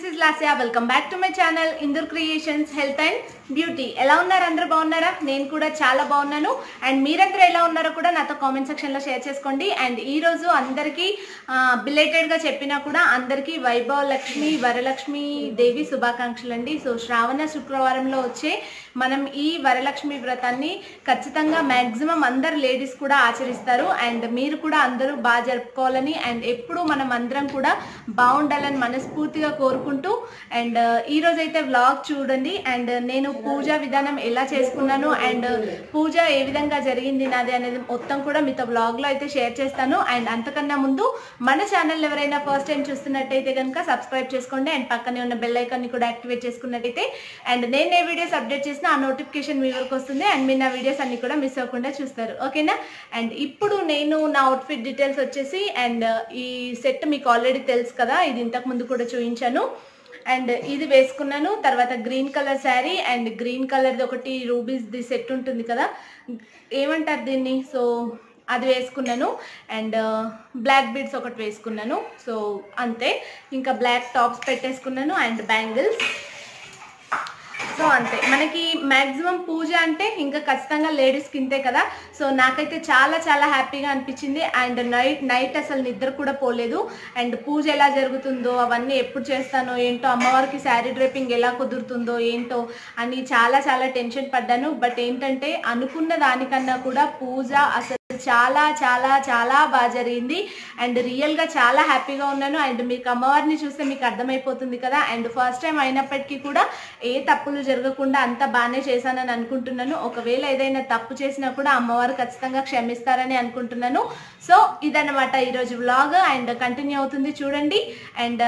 This is Lasya welcome back to my channel Indur creations health and beauty ఎలా ఉన్నారు అందరూ బాగున్నారా నేను కూడా చాలా బాగున్నాను అండ్ మీరందరూ ఎలా ఉన్నారో కూడా నాతో కామెంట్ సెక్షన్లో షేర్ చేసుకోండి అండ్ ఈ రోజు అందరికీ బిలేటెడ్గా చెప్పినా కూడా అందరికీ వైభవ లక్ష్మి వరలక్ష్మి దేవి శుభాకాంక్షలు అండి సో శ్రావణ శుక్రవారంలో వచ్చే మనం ఈ వరలక్ష్మి వ్రతాన్ని ఖచ్చితంగా మ్యాక్సిమం అందరు లేడీస్ కూడా ఆచరిస్తారు అండ్ మీరు కూడా అందరూ బాగా జరుపుకోవాలని అండ్ ఎప్పుడు మనం అందరం కూడా బాగుండాలని మనస్ఫూర్తిగా కోరుకుంటూ అండ్ ఈ రోజు అయితే వ్లాగ్ చూడండి అండ్ నేను పూజ విధానం ఎలా చేసుకున్నాను అండ్ పూజ ఏ విధంగా జరిగింది నాది అనేది మొత్తం కూడా మీతో వ్లాగ్ లో అయితే షేర్ చేస్తాను అండ్ అంతకన్నా ముందు మన ఛానల్ ఎవరైనా ఫస్ట్ టైం చూస్తున్నట్టయితే కనుక సబ్స్క్రైబ్ చేసుకోండి అండ్ పక్కనే ఉన్న బెల్ ఐకాన్ ని కూడా యాక్టివేట్ చేసుకున్నట్టయితే అండ్ నేను ఏ వీడియోస్ అప్డేట్ చేసినా ఆ నోటిఫికేషన్ మీ వరకు వస్తుంది అండ్ మీరు నా వీడియోస్ అన్ని కూడా మిస్ అవ్వకుండా చూస్తారు ఓకేనా అండ్ ఇప్పుడు నేను నా అవుట్ఫిట్ డీటెయిల్స్ వచ్చేసి అండ్ ఈ సెట్ మీకు ఆల్రెడీ తెలుసు కదా ఇది ఇంతకు ముందు కూడా చూపించాను అండ్ ఇది వేసుకున్నాను తర్వాత green colour sari and green కలర్ది ఒకటి రూబీస్ ది సెట్ ఉంటుంది కదా ఏమంటారు దీన్ని సో అది వేసుకున్నాను అండ్ బ్లాక్ బీడ్స్ ఒకటి వేసుకున్నాను సో అంతే ఇంకా బ్లాక్ టాప్స్ పెట్టేసుకున్నాను అండ్ బ్యాంగిల్స్ సో అంతే మనకి మాక్సిమం పూజ అంటే ఇంకా ఖచ్చితంగా లేడీస్ కింతే కదా సో నాకైతే చాలా చాలా హ్యాపీగా అనిపించింది అండ్ నైట్ నైట్ అసలు నిద్ర కూడా పోలేదు అండ్ పూజ ఎలా జరుగుతుందో అవన్నీ ఎప్పుడు చేస్తానో ఏంటో అమ్మవారికి శారీ డ్రేపింగ్ ఎలా కుదురుతుందో ఏంటో అని చాలా చాలా టెన్షన్ పడ్డాను బట్ ఏంటంటే అనుకున్న దానికన్నా కూడా పూజ అసలు చాలా చాలా చాలా బాగా జరిగింది అండ్ రియల్గా చాలా హ్యాపీగా ఉన్నాను అండ్ మీకు అమ్మవారిని చూస్తే మీకు అర్థమైపోతుంది కదా అండ్ ఫస్ట్ టైం అయినప్పటికీ కూడా ఏ తప్పులు జరగకుండా అంత బాగానే చేశానని అనుకుంటున్నాను ఒకవేళ ఏదైనా తప్పు చేసినా కూడా అమ్మవారు ఖచ్చితంగా క్షమిస్తారని అనుకుంటున్నాను సో ఇదన్నమాట ఈరోజు వ్లాగ్ అండ్ కంటిన్యూ అవుతుంది చూడండి అండ్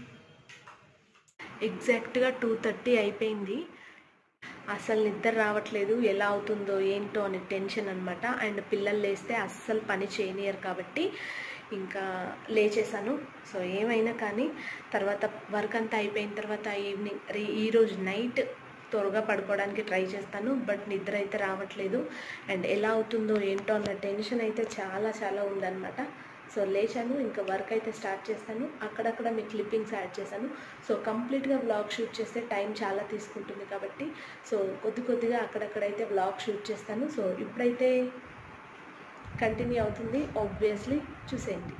ఎగ్జాక్ట్గా టూ థర్టీ అయిపోయింది అసలు నిద్ర రావట్లేదు ఎలా అవుతుందో ఏంటో అని టెన్షన్ అనమాట అండ్ పిల్లలు లేస్తే అస్సలు పని చేయనియరు కాబట్టి ఇంకా లేచేసాను సో ఏమైనా కానీ తర్వాత వర్క్ అంతా అయిపోయిన తర్వాత ఈవినింగ్ ఈరోజు నైట్ త్వరగా పడుకోవడానికి ట్రై చేస్తాను బట్ నిద్ర అయితే రావట్లేదు అండ్ ఎలా అవుతుందో ఏంటో అన్న టెన్షన్ అయితే చాలా చాలా ఉందన్నమాట సో లేచాను ఇంకా వర్క్ అయితే స్టార్ట్ చేస్తాను అక్కడక్కడ మీ క్లిప్పింగ్స్ యాడ్ చేశాను సో కంప్లీట్గా వ్లాగ్ షూట్ చేస్తే టైం చాలా తీసుకుంటుంది కాబట్టి సో కొద్ది కొద్దిగా అక్కడక్కడైతే వ్లాగ్ షూట్ చేస్తాను సో ఇప్పుడైతే కంటిన్యూ అవుతుంది ఆబ్వియస్లీ చూసేయండి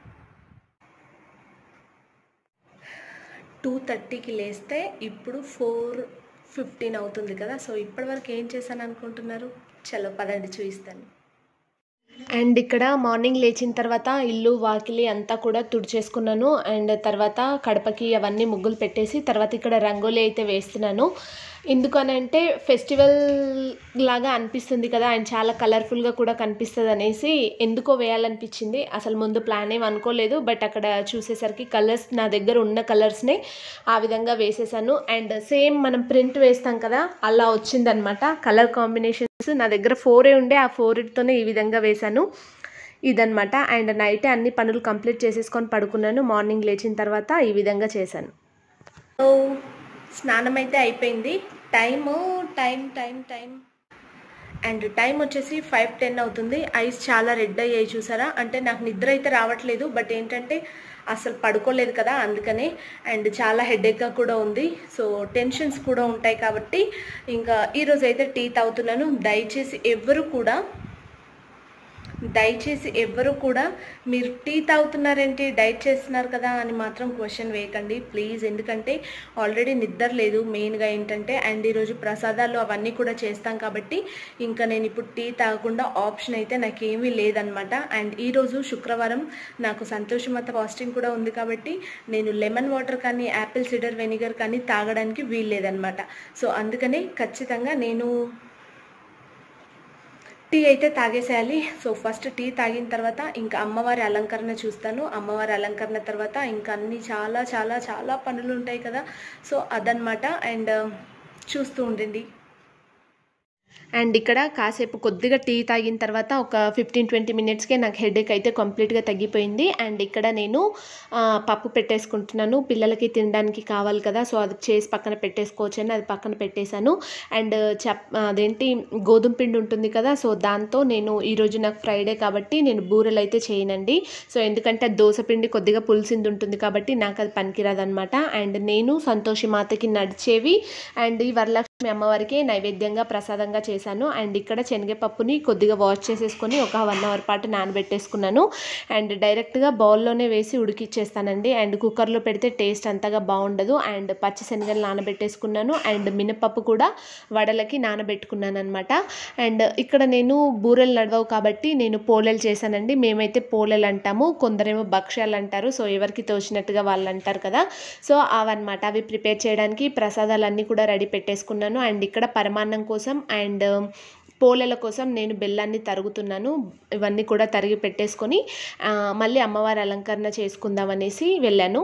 టూ థర్టీకి లేస్తే ఇప్పుడు ఫోర్ ఫిఫ్టీన్ అవుతుంది కదా సో ఇప్పటివరకు ఏం చేశాను అనుకుంటున్నారు చలో పదండి చూపిస్తాను అండ్ ఇక్కడ మార్నింగ్ లేచిన తర్వాత ఇల్లు వాకిలి అంతా కూడా తుడిచేసుకున్నాను అండ్ తర్వాత కడపకి అవన్నీ ముగ్గులు పెట్టేసి తర్వాత ఇక్కడ రంగోలీ అయితే వేస్తున్నాను ఎందుకనంటే ఫెస్టివల్ లాగా అనిపిస్తుంది కదా అండ్ చాలా కలర్ఫుల్గా కూడా కనిపిస్తుంది అనేసి ఎందుకో వేయాలనిపించింది అసలు ముందు ప్లాన్ ఏం అనుకోలేదు బట్ అక్కడ చూసేసరికి కలర్స్ నా దగ్గర ఉన్న కలర్స్ని ఆ విధంగా వేసేసాను అండ్ సేమ్ మనం ప్రింట్ వేస్తాం కదా అలా వచ్చిందనమాట కలర్ కాంబినేషన్స్ నా దగ్గర ఫోరే ఉండే ఆ ఫోర్తోనే ఈ విధంగా వేశాను ఇదనమాట అండ్ నైటే అన్ని పనులు కంప్లీట్ చేసేసుకొని పడుకున్నాను మార్నింగ్ లేచిన తర్వాత ఈ విధంగా చేశాను సో స్నానం అయితే అయిపోయింది time time time time and time వచ్చేసి ఫైవ్ టెన్ అవుతుంది ఐస్ చాలా రెడ్ అయ్యాయి చూసారా అంటే నాకు నిద్ర అయితే రావట్లేదు బట్ ఏంటంటే అసలు పడుకోలేదు కదా అందుకనే అండ్ చాలా హెడేక్గా కూడా ఉంది సో టెన్షన్స్ కూడా ఉంటాయి కాబట్టి ఇంకా ఈరోజు అయితే టీ తాగుతున్నాను దయచేసి ఎవరు కూడా దయచేసి ఎవ్వరు కూడా మీరు టీ తాగుతున్నారేంటి డైట్ చేస్తున్నారు కదా అని మాత్రం క్వశ్చన్ వేయకండి ప్లీజ్ ఎందుకంటే ఆల్రెడీ నిద్ర లేదు మెయిన్గా ఏంటంటే అండ్ ఈరోజు ప్రసాదాలు అవన్నీ కూడా చేస్తాం కాబట్టి ఇంకా నేను ఇప్పుడు టీ తాగకుండా ఆప్షన్ అయితే నాకేమీ లేదనమాట అండ్ ఈరోజు శుక్రవారం నాకు సంతోషమత ఫాస్టింగ్ కూడా ఉంది కాబట్టి నేను లెమన్ వాటర్ కానీ యాపిల్ సిడర్ వెనిగర్ కానీ తాగడానికి వీల్లేదనమాట సో అందుకనే ఖచ్చితంగా నేను టీ అయితే తాగేసేయాలి సో ఫస్ట్ టీ తాగిన తర్వాత ఇంకా అమ్మవారి అలంకరణ చూస్తాను అమ్మవారి అలంకరణ తర్వాత ఇంకా అన్ని చాలా చాలా చాలా పనులు ఉంటాయి కదా సో అదనమాట అండ్ చూస్తూ ఉండండి అండ్ ఇక్కడ కాసేపు కొద్దిగా టీ తాగిన తర్వాత ఒక ఫిఫ్టీన్ ట్వంటీ మినిట్స్కే నాకు హెడేక్ అయితే కంప్లీట్గా తగ్గిపోయింది అండ్ ఇక్కడ నేను ఆ, పప్పు పెట్టేసుకుంటున్నాను పిల్లలకి తినడానికి కావాలి కదా సో అది చేసి పక్కన పెట్టేసుకోవచ్చు అని అది పక్కన పెట్టేశాను అండ్ చప్ అదేంటి గోధుమ పిండి ఉంటుంది కదా సో దాంతో నేను ఈరోజు నాకు ఫ్రైడే కాబట్టి నేను బూరెలు అయితే చేయనండి సో ఎందుకంటే దోశ పిండి కొద్దిగా పులిసింది ఉంటుంది కాబట్టి నాకు అది పనికిరాదనమాట అండ్ నేను సంతోషి మాతకి నడిచేవి అండ్ ఈ వరలక్ష్మి అమ్మవారికి నైవేద్యంగా ప్రసాదంగా చేశాను అండ్ ఇక్కడ శనగపప్పుని కొద్దిగా వాష్ చేసేసుకొని ఒక వన్ అవర్ పాటు నానబెట్టేసుకున్నాను అండ్ డైరెక్ట్గా బౌల్లోనే వేసి ఉడికిచ్చేస్తానండి అండ్ కుక్కర్లో పెడితే టేస్ట్ అంతగా బాగుండదు అండ్ పచ్చి శనగలు నానబెట్టేసుకున్నాను అండ్ మినపప్పు కూడా వడలకి నానబెట్టుకున్నాను అనమాట అండ్ ఇక్కడ నేను బూరెలు నడవవు కాబట్టి నేను పోలేలు చేశానండి మేమైతే పోలేలు అంటాము కొందరేమో భక్ష్యాలు అంటారు సో ఎవరికి తోచినట్టుగా వాళ్ళు అంటారు కదా సో అవన్నమాట అవి ప్రిపేర్ చేయడానికి ప్రసాదాలన్నీ కూడా రెడీ పెట్టేసుకున్నాను అండ్ ఇక్కడ పరమాన్నం కోసం అండ్ పోలేల కోసం నేను బెల్లాన్ని తరుగుతున్నాను ఇవన్నీ కూడా తరిగి పెట్టేసుకొని ఆ, మళ్ళీ అమ్మవారి అలంకరణ చేసుకుందాం అనేసి వెళ్ళాను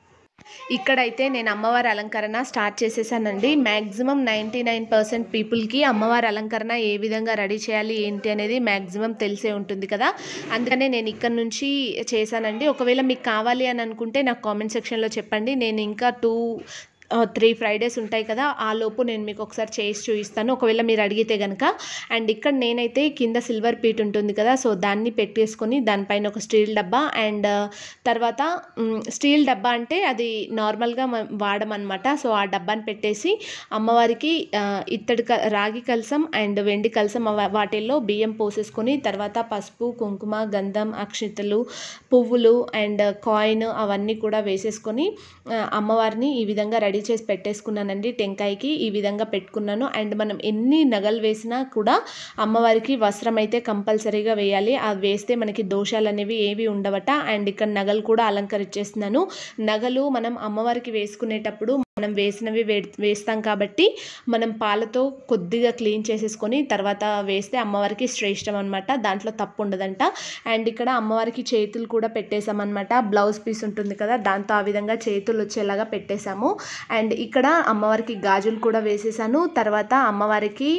ఇక్కడైతే నేను అమ్మవారి అలంకరణ స్టార్ట్ చేసేసానండి మ్యాక్సిమం నైంటీ నైన్ పర్సెంట్ పీపుల్కి అమ్మవారి అలంకరణ ఏ విధంగా రెడీ చేయాలి ఏంటి అనేది మ్యాక్సిమం తెలిసే ఉంటుంది కదా అందుకనే నేను ఇక్కడ నుంచి చేశానండి ఒకవేళ మీకు కావాలి అని అనుకుంటే నాకు కామెంట్ సెక్షన్లో చెప్పండి నేను ఇంకా టూ త్రీ ఫ్రైడేస్ ఉంటాయి కదా ఆ లోపు నేను మీకు ఒకసారి చేసి చూపిస్తాను ఒకవేళ మీరు అడిగితే కనుక అండ్ ఇక్కడ నేనైతే కింద సిల్వర్ పీట్ ఉంటుంది కదా సో దాన్ని పెట్టేసుకొని దానిపైన ఒక స్టీల్ డబ్బా అండ్ తర్వాత మ్, స్టీల్ డబ్బా అంటే అది నార్మల్గా మ- వాడమన్నమాట సో ఆ డబ్బాని పెట్టేసి అమ్మవారికి ఆ, ఇత్తడి క రాగి కలసం అండ్ వెండి కలసం అవ- వాటిల్లో బియ్యం పోసేసుకొని తర్వాత పసుపు కుంకుమ గంధం అక్షితలు పువ్వులు అండ్ కాయిన్ అవన్నీ కూడా వేసేసుకొని ఆ, అమ్మవారిని ఈ విధంగా రెడీ చేసి పెట్టేసుకున్నానండి టెంకాయకి ఈ విధంగా పెట్టుకున్నాను అండ్ మనం ఎన్ని నగలు వేసినా కూడా అమ్మవారికి వస్త్రం అయితే కంపల్సరీగా వేయాలి అది వేస్తే మనకి దోషాలు అనేవి ఏవి ఉండవట అండ్ ఇక్కడ నగలు కూడా అలంకరించేస్తున్నాను నగలు మనం అమ్మవారికి వేసుకునేటప్పుడు మనం వేసినవి వే వేస్తాం కాబట్టి మనం పాలతో కొద్దిగా క్లీన్ చేసేసుకొని తర్వాత వేస్తే అమ్మవారికి శ్రేష్టం అనమాట దాంట్లో తప్పు ఉండదంట అండ్ ఇక్కడ అమ్మవారికి చేతులు కూడా పెట్టేసామన్నమాట బ్లౌజ్ పీస్ ఉంటుంది కదా దాంతో ఆ విధంగా చేతులు వచ్చేలాగా పెట్టేశాము అండ్ ఇక్కడ అమ్మవారికి గాజులు కూడా వేసేసాను తర్వాత అమ్మవారికి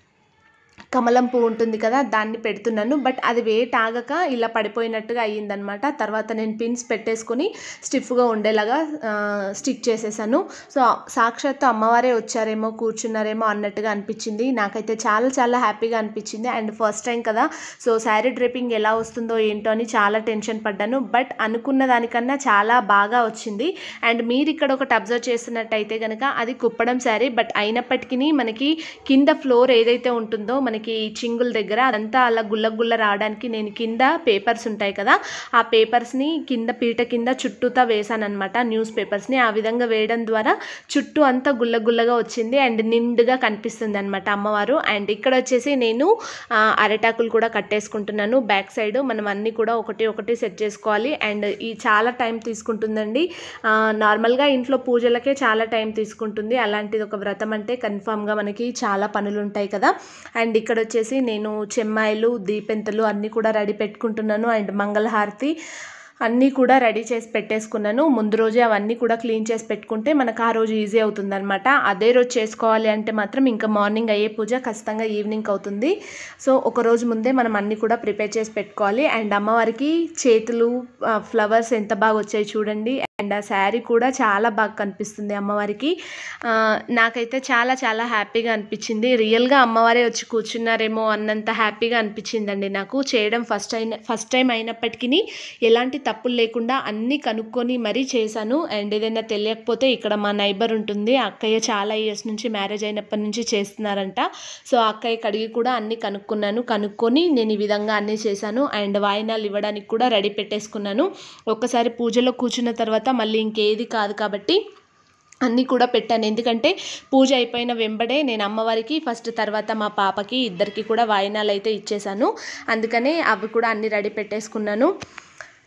కమలం పువ్వు ఉంటుంది కదా దాన్ని పెడుతున్నాను బట్ అది వెయిట్ ఆగక ఇలా పడిపోయినట్టుగా అయ్యిందనమాట తర్వాత నేను పిన్స్ పెట్టేసుకొని స్టిఫ్గా ఉండేలాగా స్టిక్ చేసేసాను సో సాక్షాత్తు అమ్మవారే వచ్చారేమో కూర్చున్నారేమో అన్నట్టుగా అనిపించింది నాకైతే చాలా చాలా హ్యాపీగా అనిపించింది అండ్ ఫస్ట్ టైం కదా సో శారీ డ్రేపింగ్ ఎలా వస్తుందో ఏంటో అని చాలా టెన్షన్ పడ్డాను బట్ అనుకున్న దానికన్నా చాలా బాగా వచ్చింది అండ్ మీరు ఇక్కడ ఒకటి అబ్జర్వ్ చేస్తున్నట్టయితే కనుక అది కుప్పడం శారీ బట్ అయినప్పటికీ మనకి కింద ఫ్లోర్ ఏదైతే ఉంటుందో మనకి చింగుల దగ్గర అదంతా అలా గుల్ల గుల్ల రావడానికి నేను కింద పేపర్స్ ఉంటాయి కదా ఆ పేపర్స్ని కింద పీట కింద చుట్టూతా వేసాను అనమాట న్యూస్ పేపర్స్ని ఆ విధంగా వేయడం ద్వారా చుట్టూ అంతా గుల్ల గుల్లగా వచ్చింది అండ్ నిండుగా కనిపిస్తుంది అనమాట అమ్మవారు అండ్ ఇక్కడ వచ్చేసి నేను ఆ, అరిటాకులు కూడా కట్టేసుకుంటున్నాను బ్యాక్ సైడ్ మనం అన్నీ కూడా ఒకటి ఒకటి సెట్ చేసుకోవాలి అండ్ ఈ చాలా టైం తీసుకుంటుందండి ఆ, నార్మల్గా ఇంట్లో పూజలకే చాలా టైం తీసుకుంటుంది అలాంటిది ఒక వ్రతం అంటే కన్ఫామ్గా మనకి చాలా పనులు ఉంటాయి కదా అండ్ ఇక్కడ వచ్చేసి నేను చెమ్మాయిలు దీపెంతలు అన్నీ కూడా రెడీ పెట్టుకుంటున్నాను అండ్ మంగళహారతి అన్నీ కూడా రెడీ చేసి పెట్టేసుకున్నాను ముందు రోజే అవన్నీ కూడా క్లీన్ చేసి పెట్టుకుంటే మనకు ఆ రోజు ఈజీ అవుతుంది అనమాట అదే రోజు చేసుకోవాలి అంటే మాత్రం ఇంకా మార్నింగ్ అయ్యే పూజ ఖచ్చితంగా ఈవినింగ్ అవుతుంది సో ఒక రోజు ముందే మనం అన్నీ కూడా ప్రిపేర్ చేసి పెట్టుకోవాలి అండ్ అమ్మవారికి చేతులు ఫ్లవర్స్ ఎంత బాగా వచ్చాయి చూడండి అండ్ ఆ శారీ కూడా చాలా బాగా కనిపిస్తుంది అమ్మవారికి ఆ, నాకైతే చాలా చాలా హ్యాపీగా అనిపించింది రియల్గా అమ్మవారే వచ్చి కూర్చున్నారేమో అన్నంత హ్యాపీగా అనిపించిందండి నాకు చేయడం ఫస్ట్ అయిన ఫస్ట్ టైం అయినప్పటికీ ఎలాంటి తప్పులు లేకుండా అన్నీ కనుక్కొని మరీ చేశాను అండ్ ఏదైనా తెలియకపోతే ఇక్కడ మా నైబర్ ఉంటుంది ఆ అక్కయ్య చాలా ఇయర్స్ నుంచి మ్యారేజ్ అయినప్పటి నుంచి చేస్తున్నారంట సో ఆ అక్కయ్య కడిగి కూడా అన్నీ కనుక్కున్నాను కనుక్కొని నేను ఈ విధంగా అన్నీ చేశాను అండ్ వాయినాలు ఇవ్వడానికి కూడా రెడీ పెట్టేసుకున్నాను ఒక్కసారి పూజలో కూర్చున్న తర్వాత మళ్ళీ ఇంకేది కాదు కాబట్టి అన్నీ కూడా పెట్టాను ఎందుకంటే పూజ అయిపోయిన వెంబడే నేను అమ్మవారికి ఫస్ట్ తర్వాత మా పాపకి ఇద్దరికి కూడా వాయినాలు అయితే ఇచ్చేసాను అందుకనే అవి కూడా అన్నీ రెడీ పెట్టేసుకున్నాను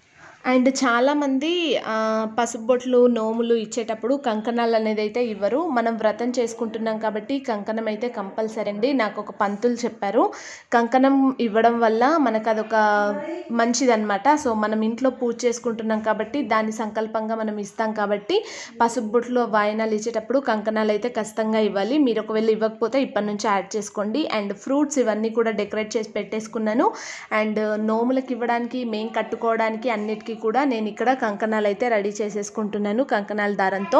అండ్ చాలామంది ఆ, పసుపు బొట్లు నోములు ఇచ్చేటప్పుడు కంకణాలు అనేది అయితే ఇవ్వరు మనం వ్రతం చేసుకుంటున్నాం కాబట్టి కంకణం అయితే కంపల్సరీ అండి నాకు ఒక పంతులు చెప్పారు కంకణం ఇవ్వడం వల్ల మనకు అదొక మంచిదన్నమాట సో మనం ఇంట్లో పూజ చేసుకుంటున్నాం కాబట్టి దాని సంకల్పంగా మనం ఇస్తాం కాబట్టి పసుపు బొట్లు వాయినాలు ఇచ్చేటప్పుడు కంకణాలు అయితే ఖచ్చితంగా ఇవ్వాలి మీరు ఒకవేళ ఇవ్వకపోతే ఇప్పటి నుంచి యాడ్ చేసుకోండి అండ్ ఫ్రూట్స్ ఇవన్నీ కూడా డెకరేట్ చేసి పెట్టేసుకున్నాను అండ్ నోములకి ఇవ్వడానికి మేము కట్టుకోవడానికి అన్నిటికీ కూడా నేను ఇక్కడ కంకణాలు అయితే రెడీ చేసేసుకుంటున్నాను కంకణాల దారంతో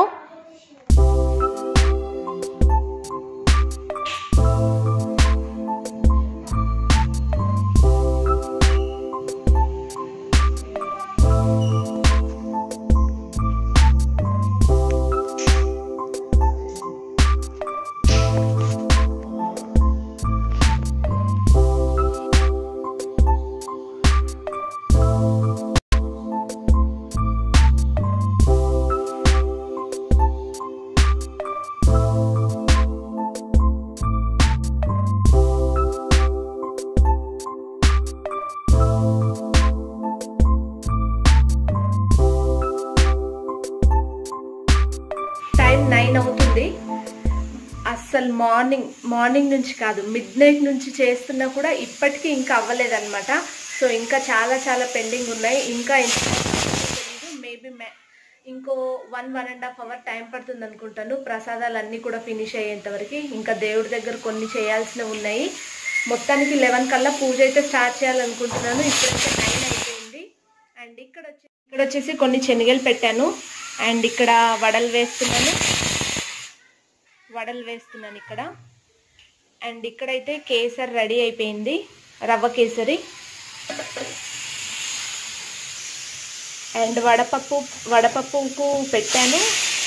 టైం నైన్ అవుతుంది అస్సలు మార్నింగ్ మార్నింగ్ నుంచి కాదు మిడ్ నైట్ నుంచి చేస్తున్నా కూడా ఇప్పటికీ ఇంకా అవ్వలేదన్నమాట సో ఇంకా చాలా చాలా పెండింగ్ ఉన్నాయి ఇంకా మేబీ ఇంకో one one and half hour time పడుతుంది అనుకుంటాను ప్రసాదాలు అన్నీ కూడా ఫినిష్ అయ్యేంత వరకు ఇంకా దేవుడి దగ్గర కొన్ని చేయాల్సినవి ఉన్నాయి మొత్తానికి లెవెన్ కల్లా పూజ అయితే స్టార్ట్ చేయాలనుకుంటున్నాను ఇప్పుడైతే నైన్ అయిపోయింది అండ్ ఇక్కడ వచ్చి ఇక్కడ వచ్చేసి కొన్ని శనగలు పెట్టాను అండ్ ఇక్కడ వడలు వేస్తున్నాను వడలు వేస్తున్నాను ఇక్కడ అండ్ ఇక్కడైతే కేసరి రెడీ అయిపోయింది రవ్వ కేసరి అండ్ వడపప్పు వడపప్పుకు పెట్టాను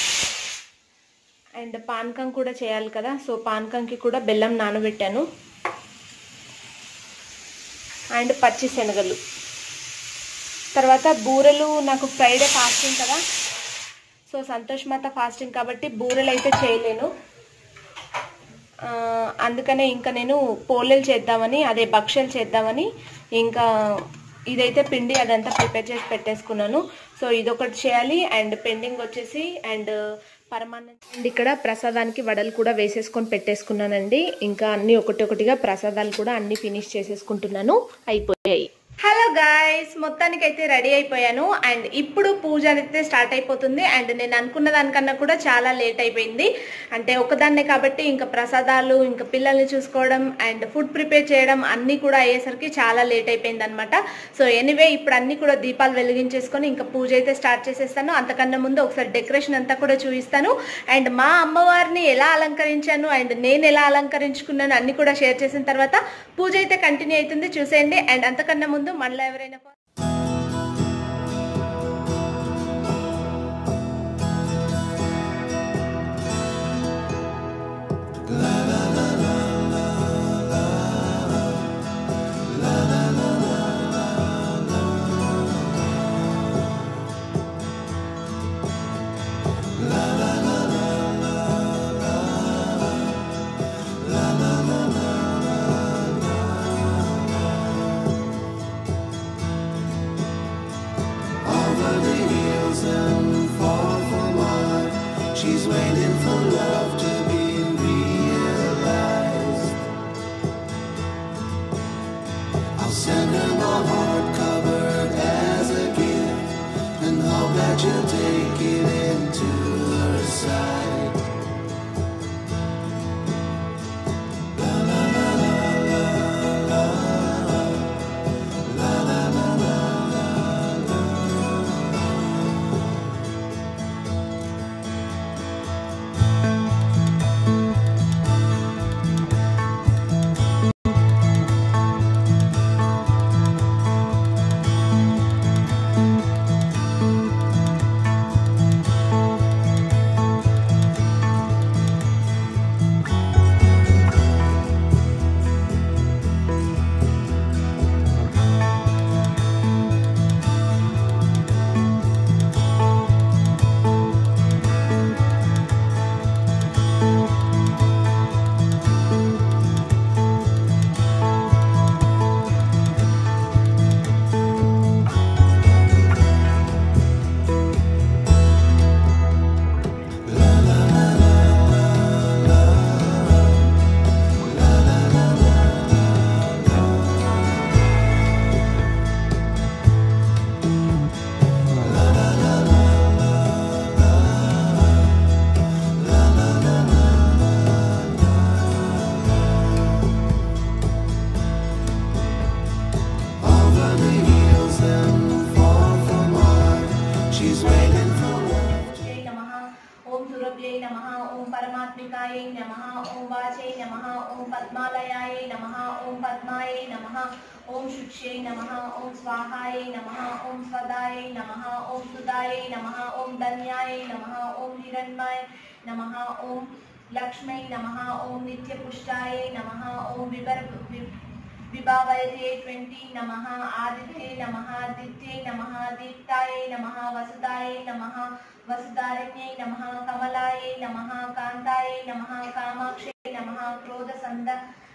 అండ్ పానకం కూడా చేయాలి కదా సో పానకంకి కూడా బెల్లం నానబెట్టాను అండ్ పచ్చి శనగలు తర్వాత బూరెలు నాకు ఫ్రైడే ఫాస్టింగ్ కదా సో సంతోష్ మాత ఫాస్టింగ్ కాబట్టి బూరెలు అయితే చేయలేను ఆ, అందుకనే ఇంకా నేను పోలేలు చేద్దామని అదే భక్ష్యాలు చేద్దామని ఇంకా ఇదైతే పిండి అదంతా ప్రిపేర్ చేసి పెట్టేసుకున్నాను సో ఇదొకటి చేయాలి అండ్ పెండింగ్ వచ్చేసి అండ్ పరమాన్నం అండ్ ఇక్కడ ప్రసాదానికి వడలు కూడా వేసేసుకొని పెట్టేసుకున్నానండి ఇంకా అన్ని ఒకటి ఒకటిగా ప్రసాదాలు కూడా అన్ని ఫినిష్ చేసేసుకుంటున్నాను అయిపోయాయి హలో గాయస్ మొత్తానికి అయితే రెడీ అయిపోయాను అండ్ ఇప్పుడు పూజ అయితే స్టార్ట్ అయిపోతుంది అండ్ నేను అనుకున్న దానికన్నా కూడా చాలా లేట్ అయిపోయింది అంటే ఒకదాన్నే కాబట్టి ఇంకా ప్రసాదాలు ఇంకా పిల్లల్ని చూసుకోవడం అండ్ ఫుడ్ ప్రిపేర్ చేయడం అన్నీ కూడా అయ్యేసరికి చాలా లేట్ అయిపోయింది అనమాట సో ఎనీవే ఇప్పుడు అన్ని కూడా దీపాలు వెలిగించేసుకొని ఇంకా పూజ అయితే స్టార్ట్ చేసేస్తాను అంతకన్నా ముందు ఒకసారి డెకరేషన్ అంతా కూడా చూపిస్తాను అండ్ మా అమ్మవారిని ఎలా అలంకరించాను అండ్ నేను ఎలా అలంకరించుకున్నాను అన్ని కూడా షేర్ చేసిన తర్వాత పూజ అయితే కంటిన్యూ అవుతుంది చూసేయండి అండ్ అంతకన్నా ముందు మళ్ళీ ఎవరైనా over the hills and far from her. She's waiting for love to be realized. I'll send her my heart covered as a gift and hope that you'll take it into her side. పరమాత్మికాయై నమ ఓం వాచై నమ ఓం పద్మాలయాయై నమ ఓం పద్మాయై నమ ఓం శుచ్యై నమ ఓం స్వాహాయై నమ ఓం స్వదాయై నమ ఓం సుదాయై నమ ఓం ధన్యాయై నమ ఓం హిరణ్మాయ నమ ఓం లక్ష్మై నమ ఓం నిత్యపుష్టాయై నమ ఓం వివర్ వి- విభావయతే ట్వంటీ నమ ఆదిత్యై నమ దిత్యై నమ దీప్తాయై నమ వసుదాయై నమ వసుదారణ్యై నమ కమలాయై నమ కాంతాయై నమ కామాక్షై నమ క్రోధ సంద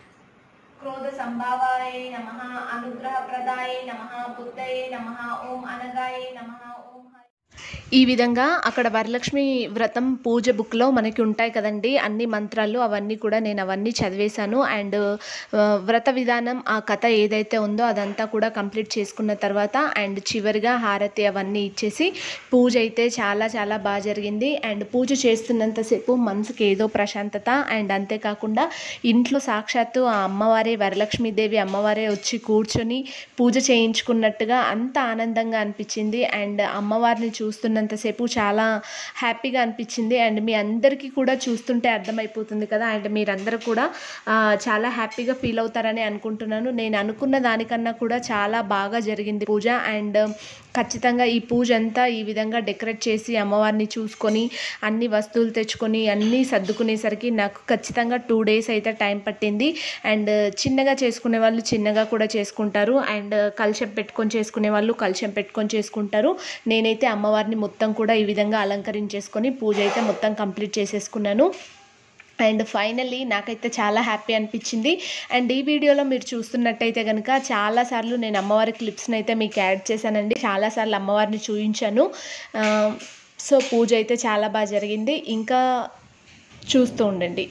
క్రోధ సంభావాయై నమ అనుగ్రహప్రదాయై నమ బుద్ధయై నమ ఓం అనగాయై నమ ఓం హరి ఈ విధంగా అక్కడ వరలక్ష్మి వ్రతం పూజ బుక్లో మనకి ఉంటాయి కదండి అన్ని మంత్రాలు అవన్నీ కూడా నేను అవన్నీ చదివేశాను అండ్ ఆ, వ్రత విధానం ఆ కథ ఏదైతే ఉందో అదంతా కూడా కంప్లీట్ చేసుకున్న తర్వాత అండ్ చివరిగా హారతి అవన్నీ ఇచ్చేసి పూజ అయితే చాలా చాలా బాగా జరిగింది అండ్ పూజ చేస్తున్నంతసేపు మనసుకి ఏదో ప్రశాంతత అండ్ అంతేకాకుండా ఇంట్లో సాక్షాత్తు ఆ అమ్మవారే వరలక్ష్మీదేవి అమ్మవారే వచ్చి కూర్చొని పూజ చేయించుకున్నట్టుగా అంత ఆనందంగా అనిపించింది అండ్ అమ్మవారిని చూస్తున్నంతసేపు చాలా హ్యాపీగా అనిపించింది అండ్ మీ అందరికీ కూడా చూస్తుంటే అర్థమైపోతుంది కదా అండ్ మీరందరూ కూడా ఆ, చాలా హ్యాపీగా ఫీల్ అవుతారని అనుకుంటున్నాను నేను అనుకున్న దానికన్నా కూడా చాలా బాగా జరిగింది పూజ అండ్ ఖచ్చితంగా ఈ పూజ అంతా ఈ విధంగా డెకరేట్ చేసి అమ్మవారిని చూసుకొని అన్ని వస్తువులు తెచ్చుకొని అన్నీ సర్దుకునేసరికి నాకు ఖచ్చితంగా టూ డేస్ అయితే టైం పట్టింది అండ్ చిన్నగా చేసుకునే వాళ్ళు చిన్నగా కూడా చేసుకుంటారు అండ్ కలశం పెట్టుకొని చేసుకునే వాళ్ళు కలశం పెట్టుకొని చేసుకుంటారు నేనైతే అమ్మవారిని మొత్తం కూడా ఈ విధంగా అలంకరించేసుకొని పూజ అయితే మొత్తం కంప్లీట్ చేసేసుకున్నాను అండ్ ఫైనల్లీ నాకైతే చాలా హ్యాపీ అనిపించింది అండ్ ఈ వీడియోలో మీరు చూస్తున్నట్టయితే కనుక చాలాసార్లు నేను అమ్మవారి క్లిప్స్ని అయితే మీకు యాడ్ చేశానండి చాలాసార్లు అమ్మవారిని చూపించాను ఆ, సో పూజ అయితే చాలా బాగా జరిగింది ఇంకా చూస్తూ ఉండండి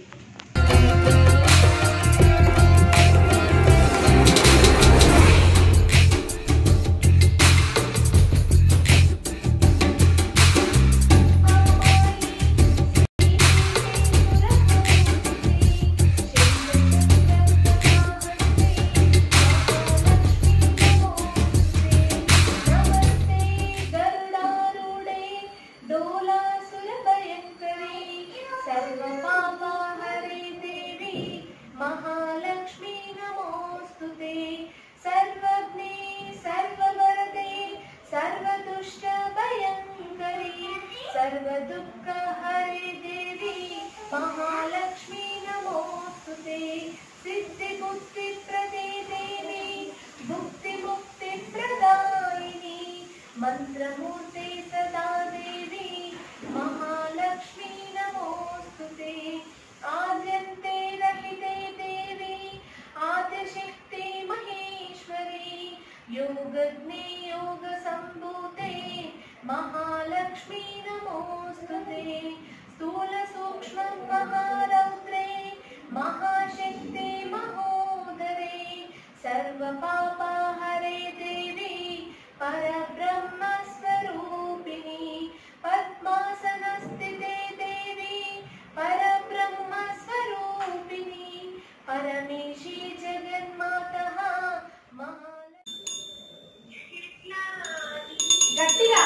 महालक्ष्मी नमोऽस्तु ते सर्वज्ञे सर्ववरदे सर्वदुष्टभयङ्करी सर्वदुःखहरे देवी महालक्ष्मी नमोऽस्तु ते सिद्धिबुद्धिप्रदे देवी भुक्तिमुक्तिप्रदायिनी मन्त्रमूर्ते सदा देवी महालक्ष्मी नमोऽस्तु ते आद्यन्ते रहिते देवी आद्यशक्ति महेश्वरी योगज्ञे योगसम्भूते महालक्ष्मी नमोऽस्तु ते स्थूलसूक्ष्मं महारौद्रे महाशक्ति महोदरे सर्वपापाहरे देवी परब्रह्मस्वरूपिणी पद्मासनस्थिते देवी परब्रह्मस्वरूपिणी परमेशी जगन्मातः महालक्ष्मी గట్టిగా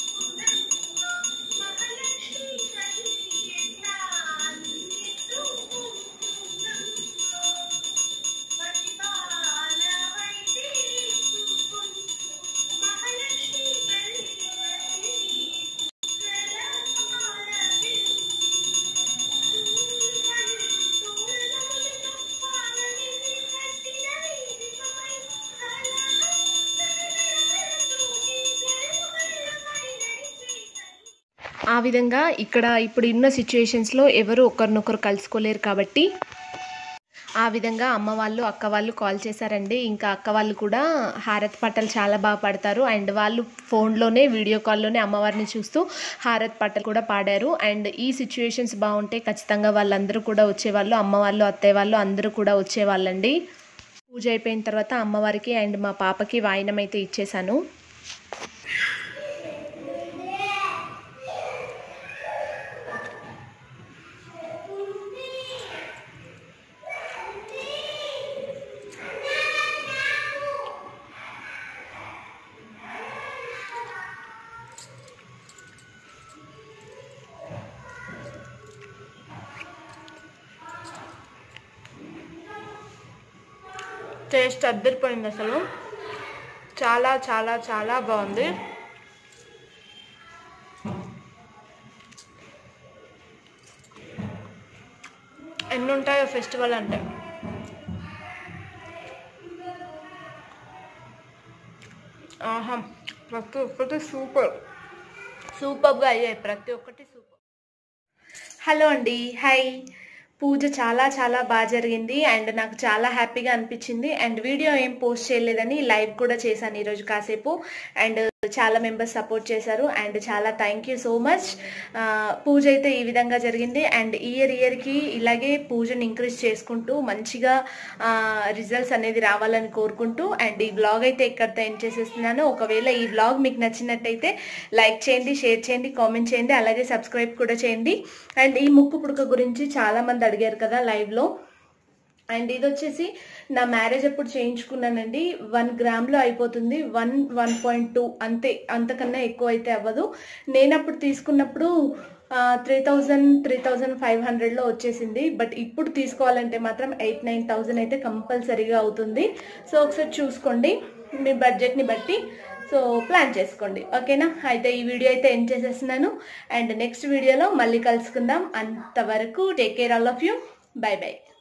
ఆ విధంగా ఇక్కడ ఇప్పుడు ఉన్న సిచ్యుయేషన్స్లో ఎవరు ఒకరినొకరు కలుసుకోలేరు కాబట్టి ఆ విధంగా అమ్మ వాళ్ళు అక్క వాళ్ళు కాల్ చేశారండి ఇంకా అక్క వాళ్ళు కూడా హారత్ పాటలు చాలా బాగా పాడతారు అండ్ వాళ్ళు ఫోన్లోనే వీడియో కాల్లోనే అమ్మవారిని చూస్తూ హారత్ పాటలు కూడా పాడారు అండ్ ఈ సిచ్యుయేషన్స్ బాగుంటే ఖచ్చితంగా వాళ్ళందరూ కూడా వచ్చేవాళ్ళు అమ్మ వాళ్ళు అత్తయ్య వాళ్ళు అందరూ కూడా వచ్చేవాళ్ళండి పూజ అయిపోయిన తర్వాత అమ్మవారికి అండ్ మా పాపకి వాయినం అయితే ఇచ్చేసాను టేస్ట్ అద్దరిపోయింది అసలు చాలా చాలా చాలా బాగుంది ఎన్ని ఉంటాయో ఫెస్టివల్ అంటే ఆహా ప్రతి ఒక్కటి సూపర్ సూపర్గా అయ్యాయి ప్రతి ఒక్కటి సూపర్ హలో అండి హాయ్ పూజ చాలా చాలా బాగా జరిగింది అండ్ నాకు చాలా హ్యాపీగా అనిపించింది అండ్ వీడియో ఏం పోస్ట్ చేయలేదని లైవ్ కూడా చేశాను ఈరోజు కాసేపు అండ్ చాలా మెంబర్స్ సపోర్ట్ చేశారు అండ్ చాలా థ్యాంక్ యూ సో మచ్ పూజ అయితే ఈ విధంగా జరిగింది అండ్ ఇయర్ ఇయర్కి ఇలాగే పూజను ఇంక్రీజ్ చేసుకుంటూ మంచిగా రిజల్ట్స్ అనేది రావాలని కోరుకుంటూ అండ్ ఈ బ్లాగ్ అయితే ఎక్కడితో ఎండ్ చేసేస్తున్నాను ఒకవేళ ఈ బ్లాగ్ మీకు నచ్చినట్టయితే లైక్ చేయండి షేర్ చేయండి కామెంట్ చేయండి అలాగే సబ్స్క్రైబ్ కూడా చేయండి అండ్ ఈ ముక్కు పుడక గురించి చాలా మంది అడిగారు కదా లైవ్లో అండ్ ఇది వచ్చేసి నా మ్యారేజ్ అప్పుడు చేయించుకున్నానండి వన్ గ్రామ్లో అయిపోతుంది వన్ వన్ పాయింట్ టూ అంతే అంతకన్నా ఎక్కువ అయితే అవ్వదు నేను అప్పుడు తీసుకున్నప్పుడు three thousand three thousand five హండ్రెడ్లో వచ్చేసింది బట్ ఇప్పుడు తీసుకోవాలంటే మాత్రం ఎయిట్ నైన్ థౌజండ్ అయితే కంపల్సరీగా అవుతుంది సో ఒకసారి చూసుకోండి మీ బడ్జెట్ని బట్టి సో ప్లాన్ చేసుకోండి ఓకేనా అయితే ఈ వీడియో అయితే ఎండ్ చేసేస్తున్నాను అండ్ నెక్స్ట్ వీడియోలో మళ్ళీ కలుసుకుందాం అంతవరకు take care all of you bye by